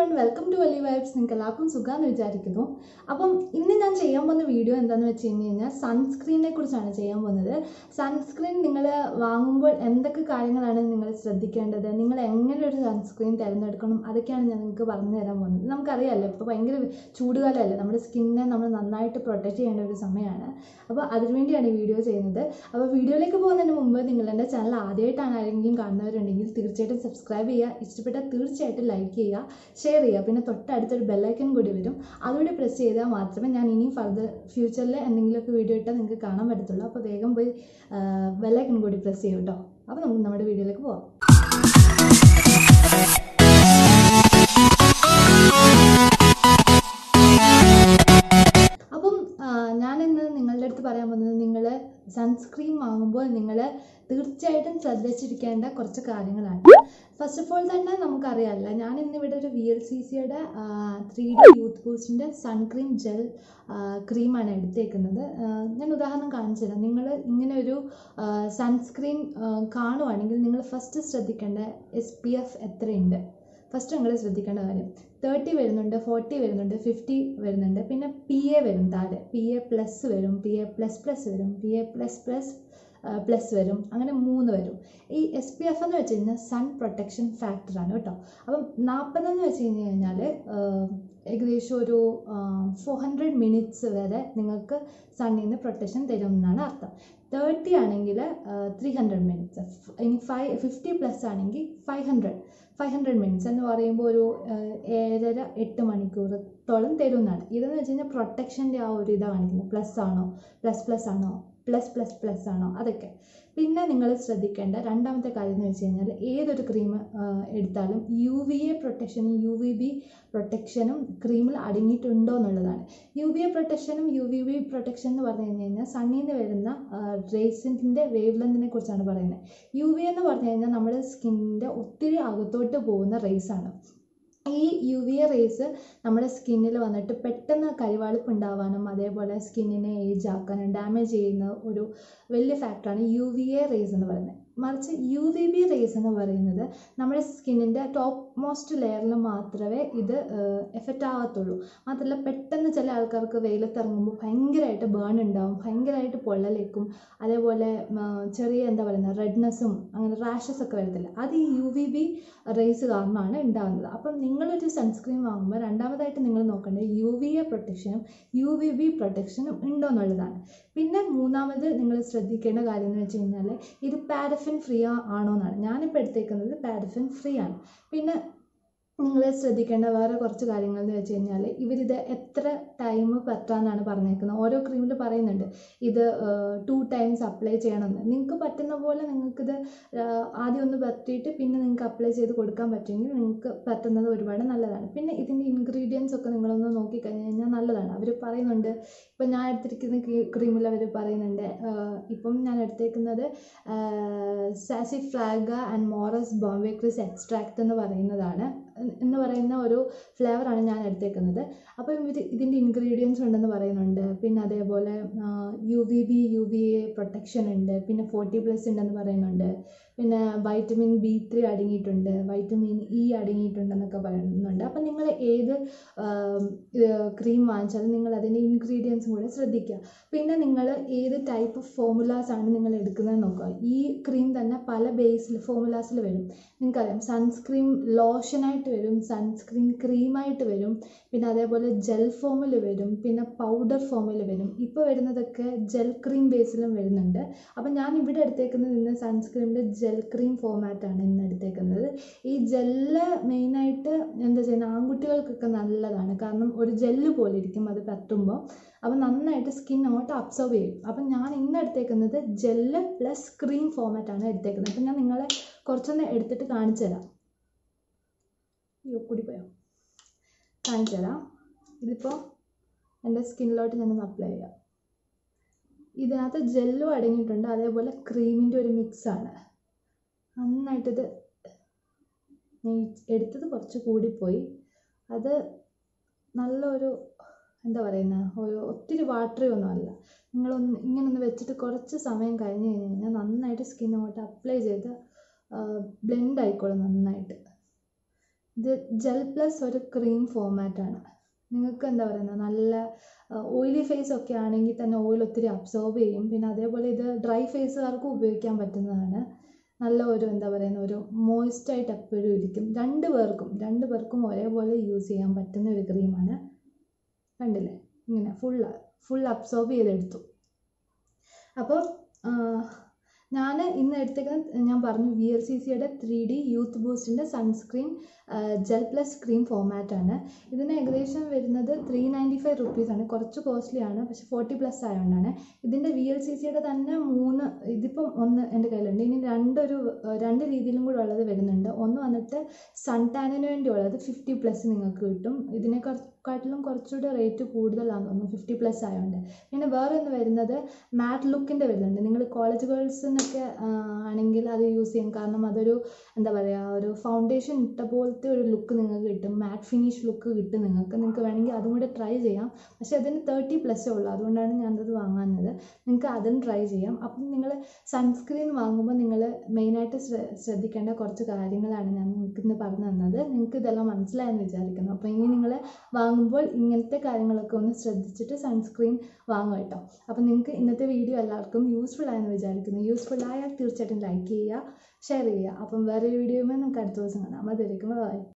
and welcome to Valiya vibes നിങ്ങൾക്ക് എല്ലാവർക്കും സുഖമെന്ന് വിചാരിക്കുന്നു അപ്പം ഇന്ന് ഞാൻ ചെയ്യാൻ പോകുന്ന വീഡിയോ എന്താണെന്ന് വെച്ച് കഴിഞ്ഞ് കഴിഞ്ഞാൽ സൺസ്ക്രീനെ കുറിച്ചാണ് ചെയ്യാൻ പോകുന്നത് സൺസ്ക്രീൻ നിങ്ങൾ വാങ്ങുമ്പോൾ എന്തൊക്കെ കാര്യങ്ങളാണ് നിങ്ങൾ ശ്രദ്ധിക്കേണ്ടത് നിങ്ങൾ എങ്ങനെ ഒരു സൺസ്ക്രീൻ തിരഞ്ഞെടുക്കണം അതൊക്കെയാണ് ഞാൻ നിങ്ങൾക്ക് പറഞ്ഞു തരാൻ പോകുന്നത് നമുക്കറിയാമല്ലോ ഇപ്പോൾ ഭയങ്കര ചൂടുകാലമല്ലേ നമ്മുടെ സ്കിന്നെ നമ്മൾ നന്നായിട്ട് പ്രൊട്ടക്റ്റ് ചെയ്യേണ്ട ഒരു സമയമാണ് അപ്പോൾ അതിനുവേണ്ടിയാണ് ഈ വീഡിയോ ചെയ്യുന്നത് അപ്പോൾ വീഡിയോയിലേക്ക് പോകുന്നതിന് മുമ്പ് നിങ്ങൾ എൻ്റെ ചാനൽ ആദ്യമായിട്ടാണ് ആരെങ്കിലും കാണുന്നവരുണ്ടെങ്കിൽ തീർച്ചയായിട്ടും സബ്സ്ക്രൈബ് ചെയ്യുക ഇഷ്ടപ്പെട്ടാൽ തീർച്ചയായിട്ടും ലൈക്ക് ചെയ്യുക ഷെയർ ചെയ്യുക പിന്നെ തൊട്ടടുത്തൊരു ബെല്ലൈക്കൺ കൂടി വരും അതുകൂടി പ്രസ് ചെയ്താൽ മാത്രമേ ഞാൻ ഇനി ഫർദർ ഫ്യൂച്ചറിൽ എന്തെങ്കിലുമൊക്കെ വീഡിയോ ഇട്ടാൽ നിങ്ങൾക്ക് കാണാൻ പറ്റത്തുള്ളൂ അപ്പോൾ വേഗം പോയി ബെല്ലൈക്കൺ കൂടി പ്രസ് ചെയ്യും കേട്ടോ അപ്പോൾ നമുക്ക് നമ്മുടെ വീഡിയോയിലേക്ക് പോവാം അപ്പം ഞാൻ ഇന്ന് നിങ്ങളുടെ അടുത്ത് പറയാൻ പോകുന്നത് നിങ്ങൾ സൺസ്ക്രീൻ വാങ്ങുമ്പോൾ നിങ്ങൾ തീർച്ചയായിട്ടും ശ്രദ്ധിച്ചിരിക്കേണ്ട കുറച്ച് കാര്യങ്ങളാണ് ഫസ്റ്റ് ഓഫ് ഓൾ തന്നെ നമുക്കറിയാമല്ല ഞാൻ ഇന്നിവിടെ ഒരു വി എൽ സി സിയുടെ ത്രീ ഡി യൂത്ത് ബൂസ്റ്റിൻ്റെ സൺക്രീം ജെൽ ക്രീമാണ് എടുത്തേക്കുന്നത് ഞാൻ ഉദാഹരണം കാണിച്ചു തരാം നിങ്ങൾ ഇങ്ങനെ ഒരു സൺസ്ക്രീൻ കാണുവാണെങ്കിൽ നിങ്ങൾ ഫസ്റ്റ് ശ്രദ്ധിക്കേണ്ട എസ് പി എഫ് എത്രയുണ്ട് ഫസ്റ്റ് നിങ്ങൾ ശ്രദ്ധിക്കേണ്ട കാര്യം തേർട്ടി വരുന്നുണ്ട് ഫോർട്ടി വരുന്നുണ്ട് ഫിഫ്റ്റി വരുന്നുണ്ട് പിന്നെ പി എ വരും താഴെ പി എ പ്ലസ് വരും പി എ പ്ലസ് പ്ലസ് വരും P A plus plus plus വരും അങ്ങനെ മൂന്ന് വരും ഈ എസ് പി എഫ് എന്ന് വെച്ച് കഴിഞ്ഞാൽ സൺ പ്രൊട്ടക്ഷൻ ഫാക്ടറാണ് കേട്ടോ അപ്പം നാൽപ്പതെന്ന് വെച്ച് കഴിഞ്ഞ് കഴിഞ്ഞാൽ ഏകദേശം ഒരു ഫോർ ഹൺഡ്രഡ് മിനിറ്റ്സ് വരെ നിങ്ങൾക്ക് സണ്ണിൽ നിന്ന് പ്രൊട്ടക്ഷൻ തരും എന്നാണ് അർത്ഥം തേർട്ടി ആണെങ്കിൽ ത്രീ ഹൺഡ്രഡ് മിനിറ്റ്സ് ഇനി ഫൈവ് ഫിഫ്റ്റി പ്ലസ് ആണെങ്കിൽ five hundred five hundred minutes എന്ന് പറയുമ്പോൾ ഒരു ഏഴര എട്ട് മണിക്കൂറത്തോളം തരുന്നതാണ് ഇതെന്ന് വെച്ച് കഴിഞ്ഞാൽ പ്രൊട്ടക്ഷൻ്റെ ആ ഒരു ഇതാണ് കാണിക്കുന്നത് പ്ലസ് ആണോ പ്ലസ് പ്ലസ് ആണോ പ്ലസ് പ്ലസ് പ്ലസ് ആണോ അതൊക്കെ പിന്നെ നിങ്ങൾ ശ്രദ്ധിക്കേണ്ട രണ്ടാമത്തെ കാര്യം എന്ന് വെച്ച് കഴിഞ്ഞാൽ ഏതൊരു ക്രീം എടുത്താലും യു വി എ പ്രൊട്ടക്ഷനും യു വി ബി പ്രൊട്ടക്ഷനും ക്രീമിൽ അടങ്ങിയിട്ടുണ്ടോ എന്നുള്ളതാണ് യു വി എ പ്രൊട്ടക്ഷനും യു വി ബി പ്രൊട്ടക്ഷൻ എന്ന് പറഞ്ഞു കഴിഞ്ഞ് കഴിഞ്ഞാൽ സണ്ണിൽ നിന്ന് വരുന്ന റേസിൻ്റെ വേവ് ലെന്തിനെ കുറിച്ചാണ് പറയുന്നത് യു വി എന്ന് പറഞ്ഞു കഴിഞ്ഞാൽ നമ്മുടെ സ്കിന്നിൻ്റെ ഒത്തിരി അകത്തോട്ട് പോകുന്ന റേസാണ് ഈ യു വി എ റേസ് നമ്മുടെ സ്കിന്നിൽ വന്നിട്ട് പെട്ടെന്ന് കരിവാളിപ്പ് ഉണ്ടാവാനും അതേപോലെ സ്കിന്നിനെ ഏജ് ആക്കാനും ഡാമേജ് ചെയ്യുന്ന ഒരു വലിയ ഫാക്ടറാണ് യു വി എ റേസ് എന്ന് പറയുന്നത് മറിച്ച് യു വി ബി റേസ് എന്ന് പറയുന്നത് നമ്മുടെ സ്കിന്നിൻ്റെ ടോപ്പ് മോസ്റ്റ് ലെയറിൽ മാത്രമേ ഇത് എഫക്റ്റ് ആകത്തുള്ളൂ മാത്രമല്ല പെട്ടെന്ന് ചില ആൾക്കാർക്ക് വെയിലത്തിറങ്ങുമ്പോൾ ഭയങ്കരമായിട്ട് ബേൺ ഉണ്ടാവും ഭയങ്കരമായിട്ട് പൊള്ളലേക്കും അതേപോലെ ചെറിയ എന്താ പറയുന്നത് റെഡ്നെസ്സും അങ്ങനെ റാഷസ് ഒക്കെ വരത്തില്ല അത് ഈ യു വി ബി റേസ് കാരണമാണ് ഉണ്ടാകുന്നത് അപ്പം നിങ്ങളൊരു സൺസ്ക്രീൻ വാങ്ങുമ്പോൾ രണ്ടാമതായിട്ട് നിങ്ങൾ നോക്കേണ്ടത് യു വി എ പ്രൊട്ടക്ഷനും യു വി ബി പ്രൊട്ടക്ഷനും ഉണ്ടോ എന്നുള്ളതാണ് പിന്നെ മൂന്നാമത് നിങ്ങൾ ശ്രദ്ധിക്കേണ്ട കാര്യം എന്ന് വെച്ച് കഴിഞ്ഞാൽ ഇത് പാരഫിൻ ഫ്രീ ആണോ എന്നാണ് ഞാനിപ്പോൾ എടുത്തേക്കുന്നത് പാരഫിൻ ഫ്രീ ആണ് പിന്നെ നിങ്ങൾ ശ്രദ്ധിക്കേണ്ട വേറെ കുറച്ച് കാര്യങ്ങൾ എന്ന് വെച്ച് കഴിഞ്ഞാൽ ഇവരിത് എത്ര ടൈം പറ്റാന്നാണ് പറഞ്ഞേക്കുന്നത് ഓരോ ക്രീമിൽ പറയുന്നുണ്ട് ഇത് ടു ടൈംസ് അപ്ലൈ ചെയ്യണമെന്ന് നിങ്ങൾക്ക് പറ്റുന്ന പോലെ നിങ്ങൾക്കിത് ആദ്യം ഒന്ന് പറ്റിയിട്ട് പിന്നെ നിങ്ങൾക്ക് അപ്ലൈ ചെയ്ത് കൊടുക്കാൻ പറ്റുമെങ്കിൽ നിങ്ങൾക്ക് പറ്റുന്നത് ഒരുപാട് നല്ലതാണ് പിന്നെ ഇതിൻ്റെ ഇൻഗ്രീഡിയൻസ് ഒക്കെ നിങ്ങളൊന്ന് നോക്കിക്കഴിഞ്ഞ് കഴിഞ്ഞാൽ നല്ലതാണ് അവർ പറയുന്നുണ്ട് ഇപ്പം ഞാൻ എടുത്തിരിക്കുന്ന ക്രീമിൽ അവർ പറയുന്നുണ്ട് ഇപ്പം ഞാൻ എടുത്തേക്കുന്നത് സാസി ഫ്ലാഗ and morus bombycis extract എന്ന് പറയുന്നതാണ് എന്ന് പറയുന്ന ഒരു ഫ്ലേവറാണ് ഞാൻ എടുത്തേക്കുന്നത് അപ്പോൾ ഇത് ഇതിൻ്റെ ഇൻഗ്രീഡിയൻസ് ഉണ്ടെന്ന് പറയുന്നുണ്ട് പിന്നെ അതേപോലെ U V B U V A protection ഉണ്ട് പിന്നെ ഫോർട്ടി പ്ലസ് ഉണ്ടെന്ന് പറയുന്നുണ്ട് പിന്നെ വൈറ്റമിൻ ബി ത്രീ അടങ്ങിയിട്ടുണ്ട് വൈറ്റമിൻ ഇ അടങ്ങിയിട്ടുണ്ടെന്നൊക്കെ പറയുന്നുണ്ട് അപ്പം നിങ്ങൾ ഏത് ക്രീം വാങ്ങിച്ചാലും നിങ്ങൾ അതിൻ്റെ ഇൻഗ്രീഡിയൻസും കൂടെ ശ്രദ്ധിക്കുക പിന്നെ നിങ്ങൾ ഏത് ടൈപ്പ് ഓഫ് ഫോമുലാസ് ആണ് നിങ്ങൾ എടുക്കുന്നത് നോക്കുക ഈ ക്രീം തന്നെ പല ബേസിൽ ഫോമുലാസിൽ വരും നിങ്ങൾക്കറിയാം സൺസ്ക്രീൻ ലോഷനായിട്ട് വരും സൺസ്ക്രീൻ ക്രീമായിട്ട് വരും പിന്നെ അതേപോലെ ജെൽ ഫോമിൽ വരും പിന്നെ പൗഡർ ഫോമിൽ വരും ഇപ്പോൾ വരുന്നതൊക്കെ ജെൽ ക്രീം ബേസിലും വരുന്നുണ്ട് അപ്പം ഞാൻ ഇവിടെ എടുത്തേക്കുന്നത് ഇന്ന് സൺസ്ക്രീനിൻ്റെ ജെൽ ക്രീം ഫോമാറ്റാണ് ഇന്ന് എടുത്തേക്കുന്നത് ഈ ജെല്ല് മെയിനായിട്ട് എന്താ ചെയ്യുന്നത് ആൺകുട്ടികൾക്കൊക്കെ നല്ലതാണ് കാരണം ഒരു ജെല്ല് പോലെ ഇരിക്കും അത് പറ്റുമ്പോൾ അപ്പം നന്നായിട്ട് സ്കിൻ അങ്ങോട്ട് അബ്സർവ് ചെയ്യും അപ്പം ഞാൻ ഇന്ന് എടുത്തേക്കുന്നത് ജെല്ല് പ്ലസ് ക്രീം ഫോമാറ്റാണ് എടുത്തേക്കുന്നത് അപ്പം ഞാൻ നിങ്ങളെ കുറച്ചൊന്ന് എടുത്തിട്ട് കാണിച്ചു തരാം അയ്യോ കൂടിപ്പോയോ കാണിച്ചു തരാം ഇതിപ്പോൾ എൻ്റെ സ്കിന്നിലോട്ട് ഞാനൊന്ന് അപ്ലൈ ചെയ്യാം ഇതിനകത്ത് ജെല്ലും അടങ്ങിയിട്ടുണ്ട് അതേപോലെ ക്രീമിൻ്റെ ഒരു മിക്സാണ് നന്നായിട്ടിത് ഞാൻ എടുത്തത് കുറച്ച് കൂടിപ്പോയി അത് നല്ലൊരു എന്താ പറയുന്നത് ഒരു ഒത്തിരി വാട്ടറി ഒന്നും അല്ല നിങ്ങളൊന്ന് ഇങ്ങനെ ഒന്ന് വെച്ചിട്ട് കുറച്ച് സമയം കഴിഞ്ഞ് കഴിഞ്ഞ് കഴിഞ്ഞാൽ നന്നായിട്ട് സ്കിൻ അങ്ങോട്ട് അപ്ലൈ ചെയ്ത് ബ്ലെൻഡ് ആയിക്കോളും നന്നായിട്ട് ഇത് ജെൽ പ്ലസ് ഒരു ക്രീം ഫോമാറ്റാണ് നിങ്ങൾക്ക് എന്താ പറയുന്നത് നല്ല ഓയിലി ഫേസ് ഒക്കെ ആണെങ്കിൽ തന്നെ ഓയിൽ ഒത്തിരി അബ്സോർബ് ചെയ്യും പിന്നെ അതേപോലെ ഇത് ഡ്രൈ ഫേസുകാർക്കും ഉപയോഗിക്കാൻ പറ്റുന്നതാണ് നല്ല ഒരു എന്താ പറയുന്ന ഒരു മോയ്സ്റ്റായിട്ട് എപ്പോഴും ഇരിക്കും രണ്ട് പേർക്കും രണ്ട് പേർക്കും ഒരേപോലെ യൂസ് ചെയ്യാൻ പറ്റുന്ന ഒരു ക്രീമാണ് കണ്ടില്ലേ ഇങ്ങനെ ഫുൾ ഫുൾ അബ്സോർബ് ചെയ്തെടുത്തു അപ്പോൾ ഞാൻ ഇന്ന് എടുത്തേക്കുന്ന ഞാൻ പറഞ്ഞു വി എൽ സി സിയുടെ ത്രീ ഡി യൂത്ത് ബൂസ്റ്റിൻ്റെ സൺസ്ക്രീൻ ജെൽ പ്ലസ് ക്രീം ഫോമാറ്റാണ് ഇതിന് ഏകദേശം വരുന്നത് ത്രീ നയൻറ്റി ഫൈവ് റുപ്പീസാണ് കുറച്ച് കോസ്റ്റ്ലി ആണ് പക്ഷെ ഫോർട്ടി പ്ലസ് ആയതുകൊണ്ടാണ് ഇതിൻ്റെ വി എൽ സി സിയുടെ തന്നെ മൂന്ന് ഇതിപ്പം ഒന്ന് എൻ്റെ കയ്യിലുണ്ട് ഇനി രണ്ടൊരു ഏഹ് രണ്ട് രീതിയിലും കൂടെ ഉള്ളത് വരുന്നുണ്ട് ഒന്ന് വന്നിട്ട് സൺ ടാനിന് വേണ്ടി ഉള്ളത് ഫിഫ്റ്റി പ്ലസ് നിങ്ങൾക്ക് കിട്ടും ഇതിനെക്കാട്ടിലും കുറച്ചുകൂടെ റേറ്റ് കൂടുതലാണെന്ന് തോന്നുന്നു ഫിഫ്റ്റി പ്ലസ് ആയതുകൊണ്ട് പിന്നെ വേറെ ഒന്ന് വരുന്നത് മാറ്റ് ലുക്കിൻ്റെ വരുന്നുണ്ട് നിങ്ങൾ കോളേജ് ഗേൾസിനൊക്കെ ആണെങ്കിൽ അത് യൂസ് ചെയ്യും കാരണം അതൊരു എന്താ പറയുക ഒരു ഫൗണ്ടേഷൻ ഇട്ട പോലത്തെ ഒരു ലുക്ക് നിങ്ങൾക്ക് കിട്ടും മാറ്റ് ഫിനിഷ് ലുക്ക് കിട്ടും നിങ്ങൾക്ക് നിങ്ങൾക്ക് വേണമെങ്കിൽ അതും കൂടെ ട്രൈ ചെയ്യാം പക്ഷേ അതിന് തേർട്ടി പ്ലസ്സേ ഉള്ളൂ അതുകൊണ്ടാണ് ഞാനത് വാങ്ങാഞ്ഞത് നിങ്ങൾക്ക് അതും ട്രൈ ചെയ്യാം അപ്പം നിങ്ങൾ സൺസ്ക്രീൻ വാങ്ങുമ്പോൾ നിങ്ങൾ മെയിനായിട്ട് ശ്രദ്ധിക്കേണ്ട കുറച്ച് കാര്യങ്ങളാണ് ഞാൻ നിങ്ങൾക്ക് ഇന്ന് പറഞ്ഞു തന്നത് നിങ്ങൾക്ക് ഇതെല്ലാം മനസ്സിലായെന്ന് വിചാരിക്കുന്നു അപ്പോൾ ഇനി നിങ്ങൾ വാങ്ങുമ്പോൾ ഇങ്ങനത്തെ കാര്യങ്ങളൊക്കെ ഒന്ന് ശ്രദ്ധിച്ചിട്ട് സൺസ്ക്രീൻ വാങ്ങുക കേട്ടോ അപ്പോൾ നിങ്ങൾക്ക് ഇന്നത്തെ വീഡിയോ എല്ലാവർക്കും യൂസ്ഫുൾ ആയെന്ന് വിചാരിക്കുന്നു യൂസ്ഫുൾ ആയാൽ തീർച്ചയായിട്ടും ലൈക്ക് ചെയ്യുക ഷെയർ ചെയ്യുക അപ്പം വേറൊരു വീഡിയോയുമായി നമുക്ക് അടുത്ത ദിവസം കാണാം അതുവരേക്കും ബൈ